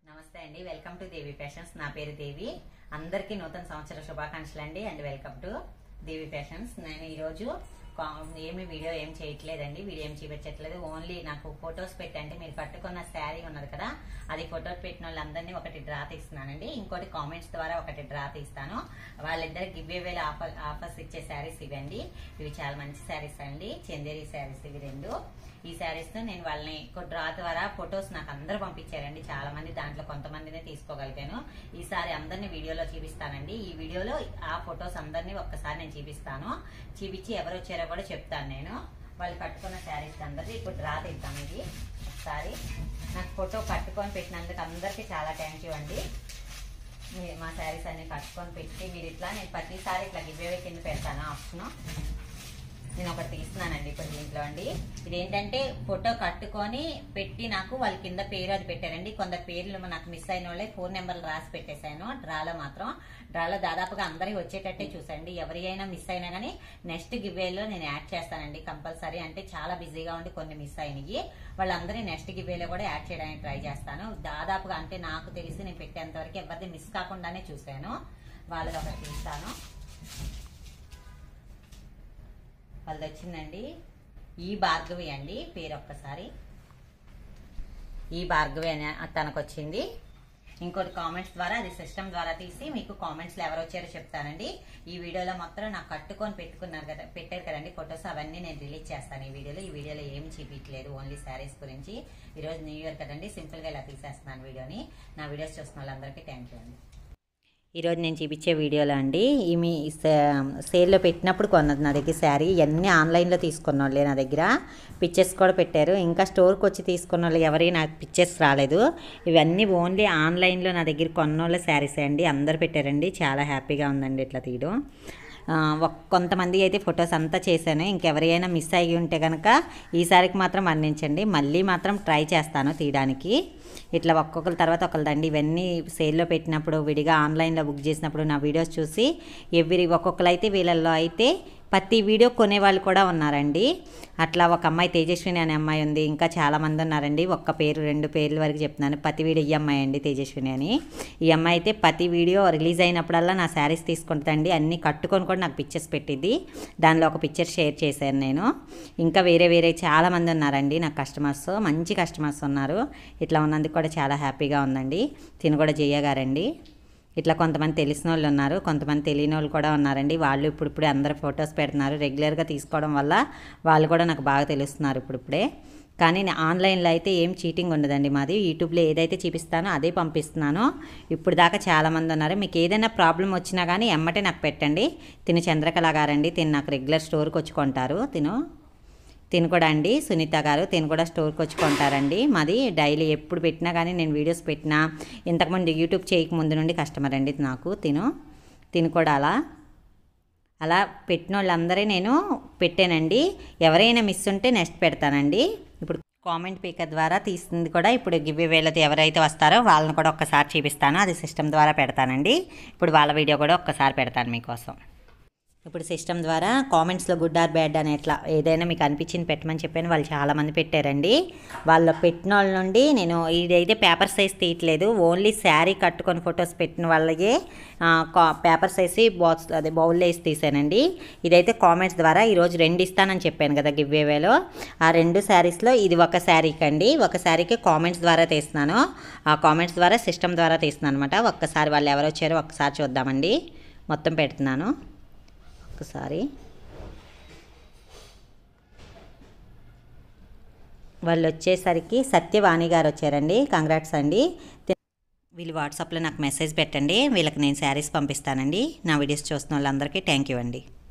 నమస్తే అండి welcome to Devi fashions నా పేరు దేవి అందరికీ నూతన సంవత్సర శుభాకాంక్షలు అండి and welcome to Devi Fashions నేను ఈరోజు కా- ఏమి వీడియో ఏం చేయట్లేదండి వీడియో ఏం చూపించట్లేదు ఓన్లీ నాకు ఫొటోస్ పెట్టండి మీరు కట్టుకున్న శారీ ఉన్నది కదా అది ఫోటో పెట్టిన వాళ్ళందరినీ ఒకటి డ్రా తీస్తున్నానండి ఇంకోటి కామెంట్స్ ద్వారా ఒకటి డ్రా తీస్తాను వాళ్ళిద్దరు గివ్ వేల ఆఫర్ ఆఫర్స్ ఇచ్చే శారీస్ ఇవండి ఇవి చాలా మంచి శారీస్ అండి చందేరి శారీస్ ఇవి రెండు ఈ శారీస్ తో నేను వాళ్ళని డ్రా ద్వారా ఫొటోస్ నాకు అందరూ పంపించారండి చాలా మంది దాంట్లో కొంతమందినే తీసుకోగలిగాను ఈసారి అందరిని వీడియోలో చూపిస్తానండి ఈ వీడియోలో ఆ ఫొటోస్ అందరినీ ఒక్కసారి నేను చూపిస్తాను చూపించి ఎవరు వచ్చారో కూడా చెప్తాను నేను వాళ్ళు కట్టుకున్న శారీస్ అందరిది ఇప్పుడు డ్రా తీద్దాం ఇది ఒకసారి నాకు ఫోటో కట్టుకొని పెట్టినందుకు అందరికీ చాలా థ్యాంక్ యూ అండి మీరు మా శారీస్ అన్ని కట్టుకొని పెట్టి మీరు ఇట్లా నేను ప్రతిసారి ఇట్లా గివ్వే కింద పెడతాను ఆప్షన్ నేను ఒకటి తీస్తున్నానండి ఇప్పుడు దీంట్లో అండి ఇదేంటంటే ఫోటో కట్టుకొని పెట్టి నాకు వాళ్ళ కింద పేరు అది పెట్టారండి కొందరు పేర్లు నాకు మిస్ అయిన వాళ్ళే ఫోన్ నెంబర్లు రాసి పెట్టేశాను డ్రాలో మాత్రం డ్రాలో దాదాపుగా అందరికి వచ్చేటట్టే చూసండి ఎవరి అయినా మిస్ అయినా కానీ నెక్స్ట్ గివేలో నేను యాడ్ చేస్తానండి కంపల్సరీ అంటే చాలా బిజీగా ఉండి కొన్ని మిస్ అయినాయి వాళ్ళందరినీ నెక్స్ట్ గివేలో కూడా యాడ్ చేయడానికి ట్రై చేస్తాను దాదాపుగా అంటే నాకు తెలిసి నేను పెట్టేంత వరకు ఎవరిది మిస్ కాకుండానే చూశాను వాళ్ళది ఒకటి తీస్తాను వాళ్ళది వచ్చిందండి ఈ భార్గవి అండి పేరు ఒక్కసారి ఈ భార్గవి అని తనకు వచ్చింది ఇంకోటి కామెంట్స్ ద్వారా అది సిస్టమ్ ద్వారా తీసి మీకు కామెంట్స్లో ఎవరు వచ్చారో చెప్తానండి ఈ వీడియోలో మొత్తం నాకు కట్టుకొని పెట్టుకున్నారు కదా పెట్టారు కదండి ఫొటోస్ అవన్నీ నేను రిలీజ్ చేస్తాను ఈ వీడియోలో ఈ వీడియోలో ఏం చూపించలేదు ఓన్లీ శారీస్ గురించి ఈరోజు న్యూ ఇయర్ కదండి సింపుల్గా ఇలా తీసేస్తున్నాను వీడియోని నా వీడియోస్ చూస్తున్న వాళ్ళందరికీ థ్యాంక్ యూ అండి ఈరోజు నేను చూపించే వీడియోలో అండి ఈ మీ సేల్లో పెట్టినప్పుడు కొన్నది నా దగ్గర శారీ ఇవన్నీ ఆన్లైన్లో తీసుకున్న వాళ్ళే నా దగ్గర పిక్చర్స్ కూడా పెట్టారు ఇంకా స్టోర్కి వచ్చి తీసుకున్న వాళ్ళు ఎవరికి నాకు పిక్చర్స్ రాలేదు ఇవన్నీ ఓన్లీ ఆన్లైన్లో నా దగ్గర కొన్న వాళ్ళ శారీసే అండి అందరు పెట్టారండి చాలా హ్యాపీగా ఉందండి ఇట్లా తీయడం ఆ, ఒక్- కొంతమంది అయితే ఫొటోస్ అంతా చేశాను ఇంకెవరైనా మిస్ అయ్యి ఉంటే కనుక ఈసారికి మాత్రం మన్నించండి మళ్ళీ మాత్రం ట్రై చేస్తాను తీయడానికి ఇట్లా ఒక్కొక్కరి తర్వాత ఒకరిదండి ఇవన్నీ సేల్లో పెట్టినప్పుడు విడిగా ఆన్లైన్లో బుక్ చేసినప్పుడు నా వీడియోస్ చూసి ఎవ్రీ ఒక్కొక్కరు అయితే వీళ్ళల్లో అయితే ప్రతి వీడియో కొనేవాళ్ళు కూడా ఉన్నారండి అట్లా ఒక అమ్మాయి తేజస్విని అనే అమ్మాయి ఉంది ఇంకా చాలామంది ఉన్నారండి ఒక్క పేరు రెండు పేర్ల వరకు చెప్తున్నాను ప్రతి వీడియో ఈ అమ్మాయి అండి తేజస్విని అని ఈ అమ్మాయి అయితే ప్రతి వీడియో రిలీజ్ అయినప్పుడల్లా నా శారీస్ తీసుకుంటుందండి అన్నీ కట్టుకొని కూడా నాకు పిక్చర్స్ పెట్టింది దానిలో ఒక పిక్చర్ షేర్ చేశాను నేను ఇంకా వేరే వేరే చాలామంది ఉన్నారండి నాకు కస్టమర్స్ మంచి కస్టమర్స్ ఉన్నారు ఇట్లా ఉన్నందుకు కూడా చాలా హ్యాపీగా ఉందండి తిను కూడా జయ్య గారండి ఇట్లా కొంతమంది తెలిసిన వాళ్ళు ఉన్నారు కొంతమంది తెలియని వాళ్ళు కూడా ఉన్నారండి వాళ్ళు ఇప్పుడిప్పుడే అందరు ఫొటోస్ పెడుతున్నారు రెగ్యులర్గా తీసుకోవడం వల్ల వాళ్ళు కూడా నాకు బాగా తెలుస్తున్నారు ఇప్పుడిప్పుడే కానీ నేను ఆన్లైన్లో అయితే ఏం చీటింగ్ ఉండదండి మాది యూట్యూబ్లో ఏదైతే చూపిస్తానో అదే పంపిస్తున్నాను ఇప్పుడు దాకా చాలామంది ఉన్నారు మీకు ఏదైనా ప్రాబ్లం వచ్చినా కానీ ఎమ్మటే నాకు పెట్టండి తిను చంద్రకళ గారండి తిను నాకు రెగ్యులర్ స్టోర్కి వచ్చి కొంటారు తిను తిను కూడా అండి సునీత గారు తిను కూడా స్టోర్కి వచ్చి కొంటారండి మాది డైలీ ఎప్పుడు పెట్టినా కానీ నేను వీడియోస్ పెట్టినా ఇంతకుముందు యూట్యూబ్ చేయక ముందు నుండి కస్టమర్ అండి నాకు తిను తిను కూడా అలా అలా పెట్టిన వాళ్ళందరే నేను పెట్టానండి ఎవరైనా మిస్ ఉంటే నెక్స్ట్ పెడతానండి ఇప్పుడు కామెంట్ పికర్ ద్వారా తీసింది కూడా ఇప్పుడు గివ్ వేలతో ఎవరైతే వస్తారో వాళ్ళని కూడా ఒక్కసారి చూపిస్తాను అది సిస్టమ్ ద్వారా పెడతానండి ఇప్పుడు వాళ్ళ వీడియో కూడా ఒక్కసారి పెడతాను మీకోసం ఇప్పుడు సిస్టమ్ ద్వారా కామెంట్స్లో గుడ్ ఆర్ బ్యాడ్ అని ఎట్లా ఏదైనా మీకు అనిపించింది పెట్టమని చెప్పాను వాళ్ళు చాలామంది పెట్టారండి వాళ్ళ పెట్టిన వాళ్ళ నుండి నేను ఇదైతే పేపర్ సైజ్ తీయట్లేదు ఓన్లీ శారీ కట్టుకొని ఫొటోస్ పెట్టిన వాళ్ళకే పేపర్ సైజ్ బాక్స్ అదే బౌల్లో వేసి తీసానండి ఇదైతే కామెంట్స్ ద్వారా ఈరోజు రెండు ఇస్తానని చెప్పాను కదా గివ్ వేలో ఆ రెండు శారీస్లో ఇది ఒక శారీకి అండి ఒక శారీకి కామెంట్స్ ద్వారా తీస్తున్నాను ఆ కామెంట్స్ ద్వారా సిస్టమ్ ద్వారా తీస్తున్నాను అనమాట ఒక్కసారి వాళ్ళు ఎవరు వచ్చారో ఒక్కసారి చూద్దామండి మొత్తం పెడుతున్నాను ఒకసారి వాళ్ళు వచ్చేసరికి సత్యవాణి గారు వచ్చారండి కంగ్రాట్స్ అండి వీళ్ళు వాట్సాప్లో నాకు మెసేజ్ పెట్టండి వీళ్ళకి నేను శారీస్ పంపిస్తానండి నా వీడియోస్ చూస్తున్న వాళ్ళందరికీ థ్యాంక్ యూ అండి